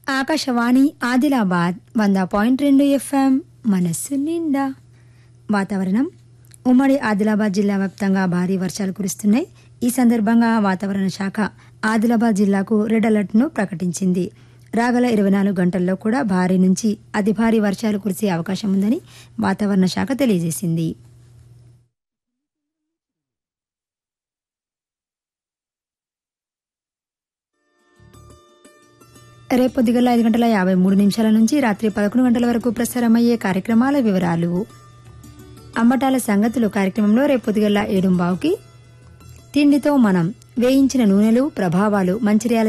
ఆకాశవాణి ఆదిలాబాద్ వంద పాయింట్ రెండు ఎఫ్ఎం మనస్సు నిండా వాతావరణం ఉమ్మడి ఆదిలాబాద్ జిల్లా వ్యాప్తంగా భారీ వర్షాలు కురుస్తున్నాయి ఈ సందర్భంగా వాతావరణ శాఖ ఆదిలాబాద్ జిల్లాకు రెడ్ అలర్ట్ను ప్రకటించింది రాగల ఇరవై నాలుగు గంటల్లో కూడా భారీ నుంచి అతి భారీ వర్షాలు కురిసే అవకాశం ఉందని వాతావరణ శాఖ తెలియజేసింది రేపు పొద్దుగల ఐదు గంటల యాభై మూడు నిమిషాల నుంచి రాత్రి పదకొండు గంటల వరకు ప్రసారమయ్యే కార్యక్రమాల వివరాలు అంబటాల సంగతులు కార్యక్రమంలో రేపు పొద్దుగల ఏడుంబావుకి తిండితో మనం వేయించిన నూనెలు ప్రభావాలు మంచిర్యాల